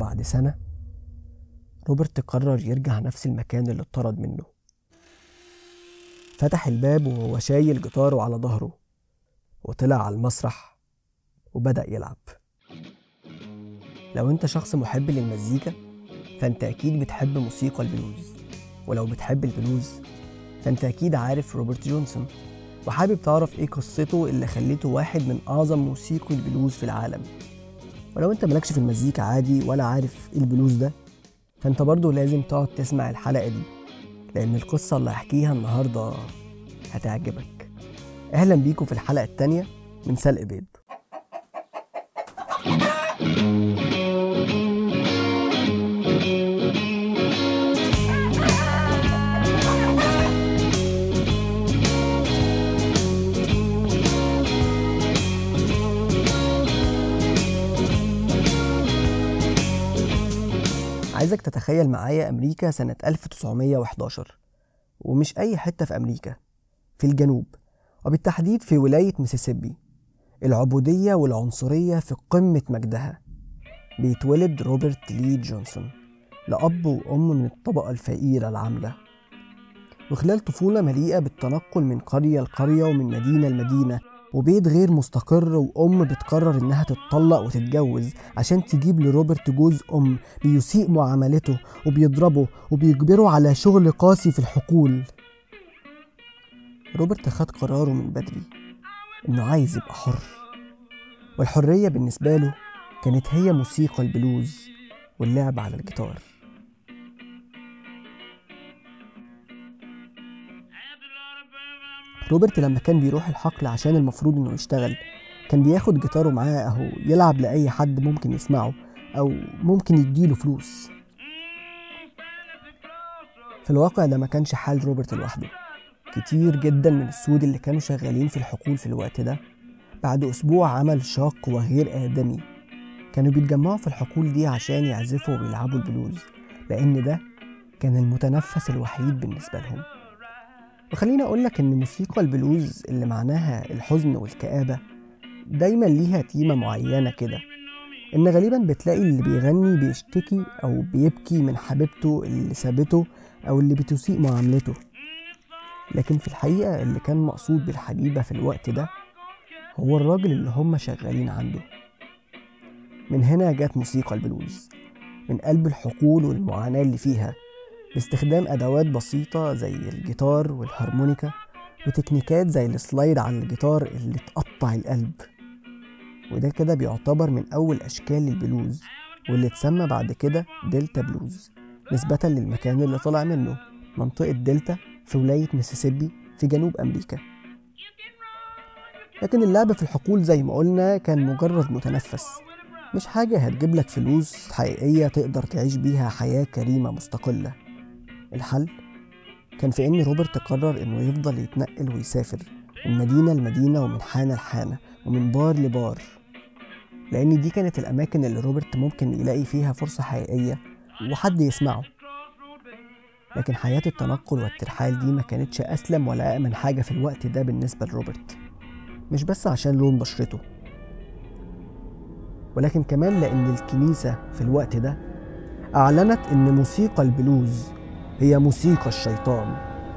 وبعد سنة روبرت قرر يرجع نفس المكان اللي اتطرد منه فتح الباب وهو شايل جيتاره على ظهره وطلع على المسرح وبدأ يلعب لو انت شخص محب للمزيكا فانت اكيد بتحب موسيقى البلوز ولو بتحب البلوز فانت اكيد عارف روبرت جونسون وحابب تعرف ايه قصته اللي خليته واحد من اعظم موسيقي البلوز في العالم ولو انت مالكش في المزيكا عادي ولا عارف ايه البلوز ده فانت برضه لازم تقعد تسمع الحلقة دي لأن القصة اللي هحكيها النهاردة هتعجبك أهلا بيكم في الحلقة التانية من سلق بيض عايزك تتخيل معايا أمريكا سنة 1911 ومش أي حتة في أمريكا في الجنوب وبالتحديد في ولاية ميسيسيبي العبودية والعنصرية في قمة مجدها بيتولد روبرت لي جونسون لأب وأم من الطبقة الفقيرة العاملة وخلال طفولة مليئة بالتنقل من قرية لقرية ومن مدينة لمدينة وبيت غير مستقر وأم بتقرر إنها تتطلق وتتجوز عشان تجيب لروبرت جوز أم بيسيء معاملته وبيضربه وبيجبره على شغل قاسي في الحقول روبرت خد قراره من بدري إنه عايز يبقى حر والحرية بالنسبة له كانت هي موسيقى البلوز واللعب على الجيتار روبرت لما كان بيروح الحقل عشان المفروض انه يشتغل كان بياخد جيتاره معاه اهو يلعب لأي حد ممكن يسمعه أو ممكن يديله فلوس في الواقع ده ما كانش حال روبرت لوحده كتير جدا من السود اللي كانوا شغالين في الحقول في الوقت ده بعد أسبوع عمل شاق وغير آدمي كانوا بيتجمعوا في الحقول دي عشان يعزفوا ويلعبوا البلوز لأن ده كان المتنفس الوحيد بالنسبة لهم وخليني أقول لك إن موسيقى البلوز اللي معناها الحزن والكآبة دايما ليها تيمة معينة كده إن غالبا بتلاقي اللي بيغني بيشتكي أو بيبكي من حبيبته اللي سابته أو اللي بتسيء معاملته لكن في الحقيقة اللي كان مقصود بالحبيبة في الوقت ده هو الراجل اللي هم شغالين عنده من هنا جت موسيقى البلوز من قلب الحقول والمعاناة اللي فيها باستخدام أدوات بسيطة زي الجيتار والهارمونيكا وتكنيكات زي السلايد على الجيتار اللي تقطع القلب وده كده بيعتبر من أول أشكال البلوز واللي اتسمى بعد كده دلتا بلوز نسبة للمكان اللي طلع منه منطقة دلتا في ولاية ميسيسيبي في جنوب أمريكا لكن اللعب في الحقول زي ما قلنا كان مجرد متنفس مش حاجة هتجيب لك فلوس حقيقية تقدر تعيش بيها حياة كريمة مستقلة الحل كان في إن روبرت قرر إنه يفضل يتنقل ويسافر من مدينة لمدينة ومن حانة لحانة ومن بار لبار لأن دي كانت الأماكن اللي روبرت ممكن يلاقي فيها فرصة حقيقية وحد يسمعه لكن حياة التنقل والترحال دي ما كانتش أسلم ولا أأمن حاجة في الوقت ده بالنسبة لروبرت مش بس عشان لون بشرته ولكن كمان لأن الكنيسة في الوقت ده أعلنت إن موسيقى البلوز هي موسيقى الشيطان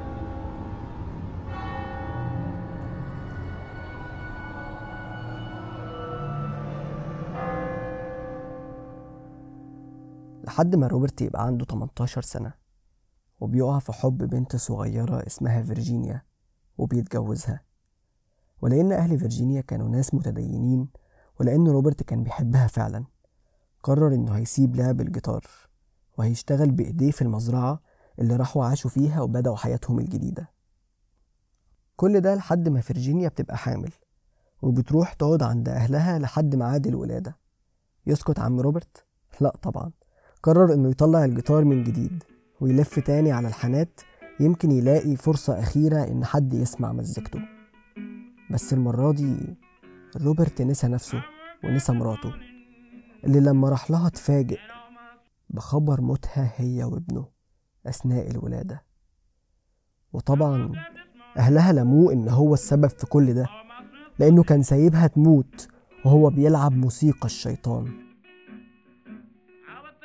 لحد ما روبرت يبقى عنده 18 سنة وبيقع في حب بنت صغيرة اسمها فيرجينيا وبيتجوزها ولأن أهل فيرجينيا كانوا ناس متدينين ولأن روبرت كان بيحبها فعلا قرر إنه هيسيب لعب الجيتار وهيشتغل بإيديه في المزرعة اللي راحوا عاشوا فيها وبدأوا حياتهم الجديدة كل ده لحد ما فيرجينيا بتبقى حامل وبتروح تقعد عند أهلها لحد ميعاد الولادة يسكت عم روبرت؟ لا طبعا قرر إنه يطلع الجيتار من جديد ويلف تاني على الحانات يمكن يلاقي فرصة أخيرة إن حد يسمع مزيكته بس المرة دي روبرت نسى نفسه ونسى مراته اللي لما راح لها اتفاجئ بخبر موتها هي وابنه أثناء الولادة وطبعا أهلها لموه إن هو السبب في كل ده لأنه كان سايبها تموت وهو بيلعب موسيقى الشيطان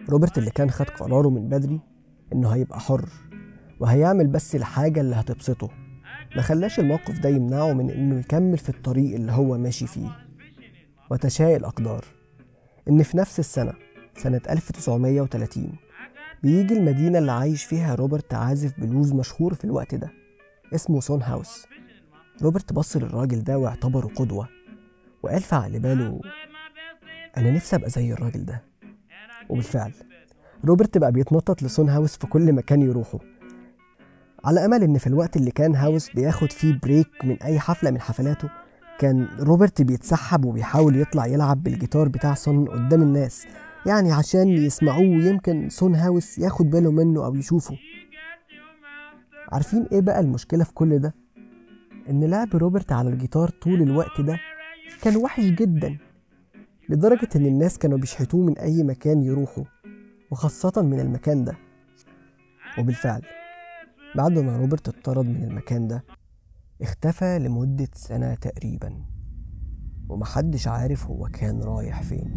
روبرت اللي كان خد قراره من بدري إنه هيبقى حر وهيعمل بس الحاجة اللي هتبسطه ما خلاش الموقف ده يمنعه من إنه يكمل في الطريق اللي هو ماشي فيه وتشاء الأقدار إن في نفس السنة سنة 1930 بيجي المدينة اللي عايش فيها روبرت عازف بلوز مشهور في الوقت ده اسمه سون هاوس روبرت بص للراجل ده واعتبره قدوة وقال في عقل باله أنا نفسي أبقى زي الراجل ده وبالفعل روبرت بقى بيتنطط لسون هاوس في كل مكان يروحه على أمل إن في الوقت اللي كان هاوس بياخد فيه بريك من أي حفلة من حفلاته كان روبرت بيتسحب وبيحاول يطلع يلعب بالجيتار بتاع سون قدام الناس يعني عشان يسمعوه ويمكن سون هاوس ياخد باله منه أو يشوفه عارفين إيه بقى المشكلة في كل ده؟ إن لعب روبرت على الجيتار طول الوقت ده كان وحش جدا لدرجة إن الناس كانوا بيشحتوه من أي مكان يروحوا وخاصة من المكان ده وبالفعل بعد ما روبرت اتطرد من المكان ده اختفى لمدة سنة تقريبا ومحدش عارف هو كان رايح فين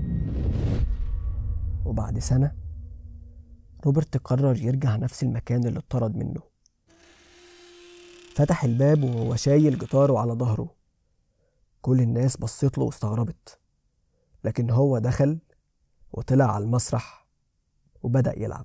وبعد سنة روبرت قرر يرجع نفس المكان اللي اتطرد منه فتح الباب وهو شايل جيتاره على ظهره كل الناس بصت له واستغربت لكن هو دخل وطلع على المسرح وبدأ يلعب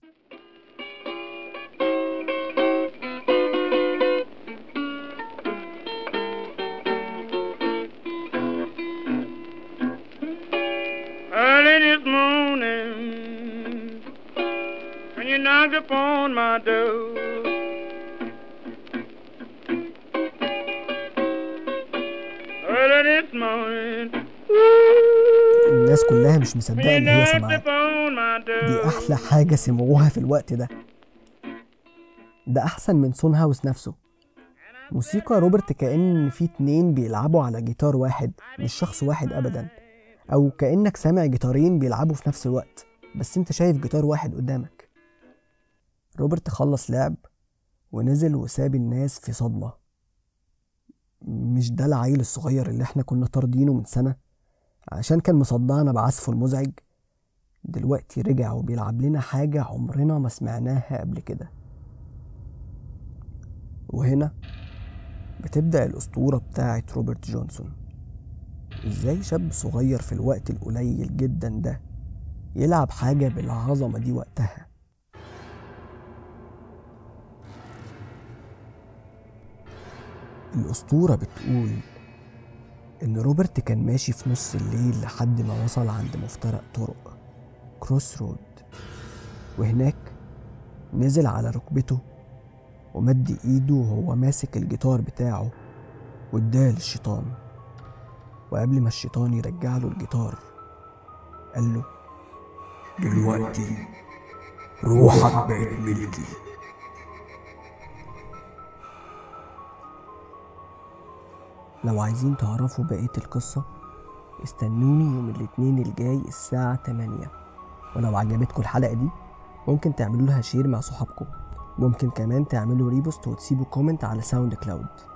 Early this morning, when you knocked upon my door, early this morning, الناس كلها مش مصدقة when you إن هي knocked سمعاه upon my دي door. أحلى حاجة سمعوها في الوقت ده ده أحسن من سون هاوس نفسه موسيقى روبرت كأن في اتنين بيلعبوا على جيتار واحد مش شخص واحد أبدا أو كأنك سامع جيتارين بيلعبوا في نفس الوقت بس انت شايف جيتار واحد قدامك روبرت خلص لعب ونزل وساب الناس في صدمة مش ده العيل الصغير اللي احنا كنا طاردينه من سنة عشان كان مصدعنا بعزفه المزعج دلوقتي رجع وبيلعب لنا حاجة عمرنا ما سمعناها قبل كده وهنا بتبدأ الأسطورة بتاعة روبرت جونسون إزاي شاب صغير في الوقت القليل جدا ده يلعب حاجة بالعظمة دي وقتها الأسطورة بتقول إن روبرت كان ماشي في نص الليل لحد ما وصل عند مفترق طرق كروس رود وهناك نزل على ركبته ومد ايده وهو ماسك الجيتار بتاعه واداه للشيطان وقبل ما الشيطان يرجع له الجيتار قال له دلوقتي روحك بقت ملكي لو عايزين تعرفوا بقية القصة استنوني يوم الاثنين الجاي الساعة 8 ولو عجبتكم الحلقة دي ممكن تعملوا لها شير مع صحابكم ممكن كمان تعملوا ريبوست وتسيبوا كومنت على ساوند كلاود